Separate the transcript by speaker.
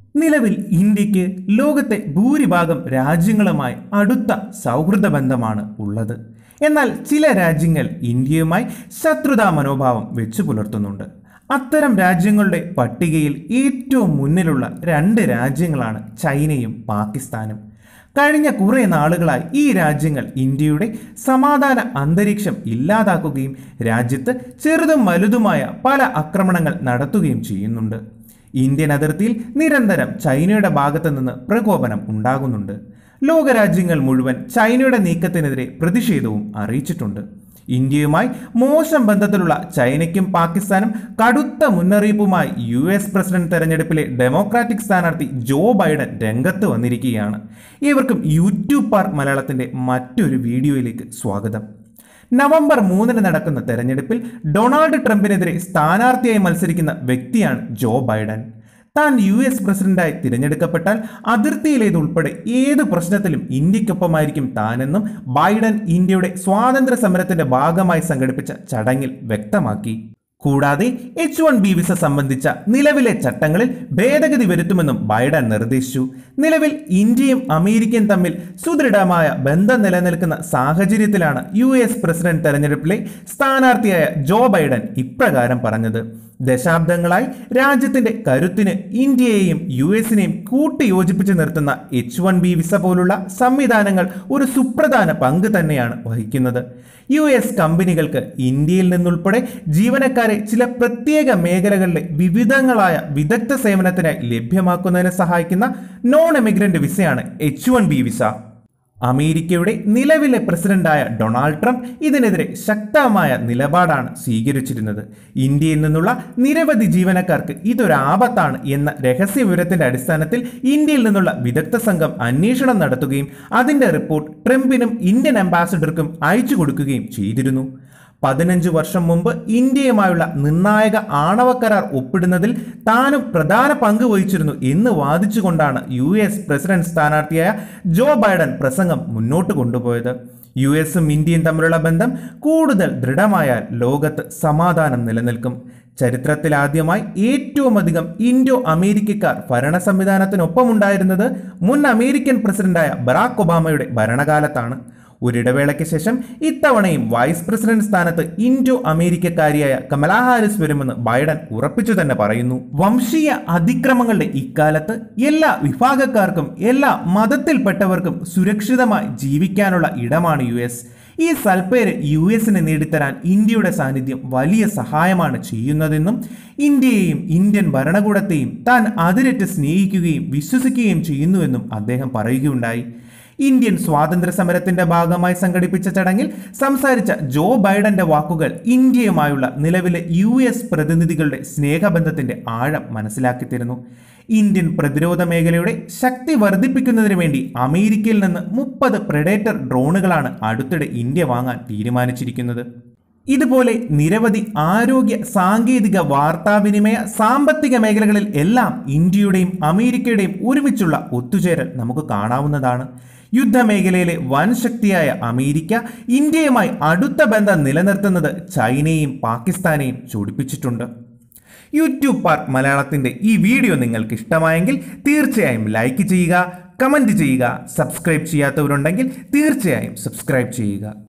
Speaker 1: നിലവിൽ ഇന്ത്യക്ക് ലോകത്തെ ഭൂരിഭാഗം രാജ്യങ്ങളുമായി അടുത്ത സൗഹൃദ ബന്ധമാണ് ഉള്ളത് എന്നാൽ ചില രാജ്യങ്ങൾ ഇന്ത്യയുമായി ശത്രുതാ മനോഭാവം വെച്ചു പുലർത്തുന്നുണ്ട് അത്തരം രാജ്യങ്ങളുടെ പട്ടികയിൽ ഏറ്റവും മുന്നിലുള്ള രണ്ട് രാജ്യങ്ങളാണ് ചൈനയും പാകിസ്ഥാനും കഴിഞ്ഞ കുറേ നാളുകളായി ഈ രാജ്യങ്ങൾ ഇന്ത്യയുടെ സമാധാന അന്തരീക്ഷം ഇല്ലാതാക്കുകയും രാജ്യത്ത് ചെറുതും വലുതുമായ പല ആക്രമണങ്ങൾ നടത്തുകയും ചെയ്യുന്നുണ്ട് ഇന്ത്യൻ അതിർത്തിയിൽ നിരന്തരം ചൈനയുടെ ഭാഗത്തു നിന്ന് പ്രകോപനം ഉണ്ടാകുന്നുണ്ട് ലോകരാജ്യങ്ങൾ മുഴുവൻ ചൈനയുടെ നീക്കത്തിനെതിരെ പ്രതിഷേധവും അറിയിച്ചിട്ടുണ്ട് ഇന്ത്യയുമായി മോശം ബന്ധത്തിലുള്ള ചൈനയ്ക്കും പാകിസ്ഥാനും കടുത്ത മുന്നറിയിപ്പുമായി യു എസ് പ്രസിഡന്റ് തെരഞ്ഞെടുപ്പിലെ ഡെമോക്രാറ്റിക് സ്ഥാനാർത്ഥി ജോ ബൈഡൻ രംഗത്ത് വന്നിരിക്കുകയാണ് ഇവർക്കും യൂട്യൂബ് പാർക്ക് മലയാളത്തിന്റെ മറ്റൊരു വീഡിയോയിലേക്ക് സ്വാഗതം നവംബർ മൂന്നിന് നടക്കുന്ന തെരഞ്ഞെടുപ്പിൽ ഡൊണാൾഡ് ട്രംപിനെതിരെ സ്ഥാനാർത്ഥിയായി മത്സരിക്കുന്ന വ്യക്തിയാണ് ജോ ബൈഡൻ താൻ യു എസ് പ്രസിഡന്റായി തിരഞ്ഞെടുക്കപ്പെട്ടാൽ അതിർത്തിയിലേതുൾപ്പെടെ ഏത് പ്രശ്നത്തിലും ഇന്ത്യക്കൊപ്പമായിരിക്കും താനെന്നും ബൈഡൻ ഇന്ത്യയുടെ സ്വാതന്ത്ര്യ സമരത്തിന്റെ ഭാഗമായി സംഘടിപ്പിച്ച ചടങ്ങിൽ വ്യക്തമാക്കി കൂടാതെ എച്ച് വൺ ബി വിസ സംബന്ധിച്ച നിലവിലെ ചട്ടങ്ങളിൽ ഭേദഗതി വരുത്തുമെന്നും ബൈഡൻ നിർദ്ദേശിച്ചു നിലവിൽ ഇന്ത്യയും അമേരിക്കയും തമ്മിൽ സുദൃഢമായ ബന്ധം നിലനിൽക്കുന്ന സാഹചര്യത്തിലാണ് യു എസ് പ്രസിഡന്റ് തെരഞ്ഞെടുപ്പിലെ സ്ഥാനാർത്ഥിയായ ജോ ബൈഡൻ ഇപ്രകാരം പറഞ്ഞത് ദശാബ്ദങ്ങളായി രാജ്യത്തിന്റെ കരുത്തിന് ഇന്ത്യയെയും യു എസിനെയും കൂട്ടിയോജിപ്പിച്ച് നിർത്തുന്ന എച്ച് വൺ ബി വിസ പോലുള്ള സംവിധാനങ്ങൾ ഒരു സുപ്രധാന പങ്ക് തന്നെയാണ് വഹിക്കുന്നത് യു എസ് കമ്പനികൾക്ക് ഇന്ത്യയിൽ നിന്നുൾപ്പെടെ ജീവനക്കാരെ ചില പ്രത്യേക മേഖലകളിലെ വിവിധങ്ങളായ വിദഗ്ധ സേവനത്തിനായി ലഭ്യമാക്കുന്നതിന് സഹായിക്കുന്ന നോൺ എമിഗ്രന്റ് വിസയാണ് എച്ച് വൺ ബി വിസ അമേരിക്കയുടെ നിലവിലെ പ്രസിഡന്റായ ഡൊണാൾഡ് ട്രംപ് ഇതിനെതിരെ ശക്തമായ നിലപാടാണ് സ്വീകരിച്ചിരുന്നത് ഇന്ത്യയിൽ നിന്നുള്ള നിരവധി ജീവനക്കാർക്ക് ഇതൊരു ആപത്താണ് എന്ന രഹസ്യ വിവരത്തിന്റെ അടിസ്ഥാനത്തിൽ ഇന്ത്യയിൽ നിന്നുള്ള വിദഗ്ധ സംഘം അന്വേഷണം നടത്തുകയും അതിന്റെ റിപ്പോർട്ട് ട്രംപിനും ഇന്ത്യൻ അംബാസഡർക്കും അയച്ചു കൊടുക്കുകയും ചെയ്തിരുന്നു പതിനഞ്ച് വർഷം മുമ്പ് ഇന്ത്യയുമായുള്ള നിർണായക ആണവ കരാർ ഒപ്പിടുന്നതിൽ താനും പ്രധാന പങ്ക് വഹിച്ചിരുന്നു എന്ന് വാദിച്ചുകൊണ്ടാണ് യു എസ് പ്രസിഡന്റ് സ്ഥാനാർത്ഥിയായ ജോ ബൈഡൻ പ്രസംഗം മുന്നോട്ട് കൊണ്ടുപോയത് യു എസും ഇന്ത്യയും തമ്മിലുള്ള ബന്ധം കൂടുതൽ ദൃഢമായാൽ ലോകത്ത് സമാധാനം നിലനിൽക്കും ചരിത്രത്തിലാദ്യമായി ഏറ്റവും അധികം ഇൻഡോ അമേരിക്കക്കാർ ഭരണ സംവിധാനത്തിനൊപ്പമുണ്ടായിരുന്നത് മുൻ അമേരിക്കൻ പ്രസിഡന്റായ ബറാക് ഒബാമയുടെ ഭരണകാലത്താണ് ഒരിടവേളയ്ക്ക് ശേഷം ഇത്തവണയും വൈസ് പ്രസിഡന്റ് സ്ഥാനത്ത് ഇൻഡോ അമേരിക്കക്കാരിയായ കമലാ ഹാരിസ് വരുമെന്ന് ബൈഡൻ ഉറപ്പിച്ചു തന്നെ പറയുന്നു വംശീയ അതിക്രമങ്ങളുടെ ഇക്കാലത്ത് എല്ലാ വിഭാഗക്കാർക്കും എല്ലാ മതത്തിൽപ്പെട്ടവർക്കും സുരക്ഷിതമായി ജീവിക്കാനുള്ള ഇടമാണ് യു എസ് ഈ സൽപ്പേര് യു എസിന് നേടിത്തരാൻ ഇന്ത്യയുടെ സാന്നിധ്യം വലിയ സഹായമാണ് ചെയ്യുന്നതെന്നും ഇന്ത്യയെയും ഇന്ത്യൻ ഭരണകൂടത്തെയും താൻ അതിരറ്റ് സ്നേഹിക്കുകയും വിശ്വസിക്കുകയും ചെയ്യുന്നുവെന്നും അദ്ദേഹം പറയുകയുണ്ടായി ഇന്ത്യൻ സ്വാതന്ത്ര്യ സമരത്തിന്റെ ഭാഗമായി സംഘടിപ്പിച്ച ചടങ്ങിൽ സംസാരിച്ച ജോ ബൈഡന്റെ വാക്കുകൾ ഇന്ത്യയുമായുള്ള നിലവിലെ യു എസ് പ്രതിനിധികളുടെ സ്നേഹബന്ധത്തിന്റെ ആഴം മനസ്സിലാക്കി തരുന്നു ഇന്ത്യൻ പ്രതിരോധ മേഖലയുടെ ശക്തി വർദ്ധിപ്പിക്കുന്നതിന് വേണ്ടി അമേരിക്കയിൽ നിന്ന് മുപ്പത് പ്രെഡേറ്റർ ഡ്രോണുകളാണ് അടുത്തിടെ ഇന്ത്യ വാങ്ങാൻ തീരുമാനിച്ചിരിക്കുന്നത് ഇതുപോലെ നിരവധി ആരോഗ്യ സാങ്കേതിക വാർത്താവിനിമയ സാമ്പത്തിക മേഖലകളിൽ എല്ലാം ഇന്ത്യയുടെയും അമേരിക്കയുടെയും ഒരുമിച്ചുള്ള ഒത്തുചേരൽ നമുക്ക് കാണാവുന്നതാണ് യുദ്ധമേഖലയിലെ വൻ ശക്തിയായ അമേരിക്ക ഇന്ത്യയുമായി അടുത്ത ബന്ധം നിലനിർത്തുന്നത് ചൈനയും പാകിസ്ഥാനെയും ചൊടിപ്പിച്ചിട്ടുണ്ട് യൂട്യൂബ് പാർക്ക് മലയാളത്തിൻ്റെ ഈ വീഡിയോ നിങ്ങൾക്ക് ഇഷ്ടമായെങ്കിൽ തീർച്ചയായും ലൈക്ക് ചെയ്യുക കമൻറ്റ് ചെയ്യുക സബ്സ്ക്രൈബ് ചെയ്യാത്തവരുണ്ടെങ്കിൽ തീർച്ചയായും സബ്സ്ക്രൈബ് ചെയ്യുക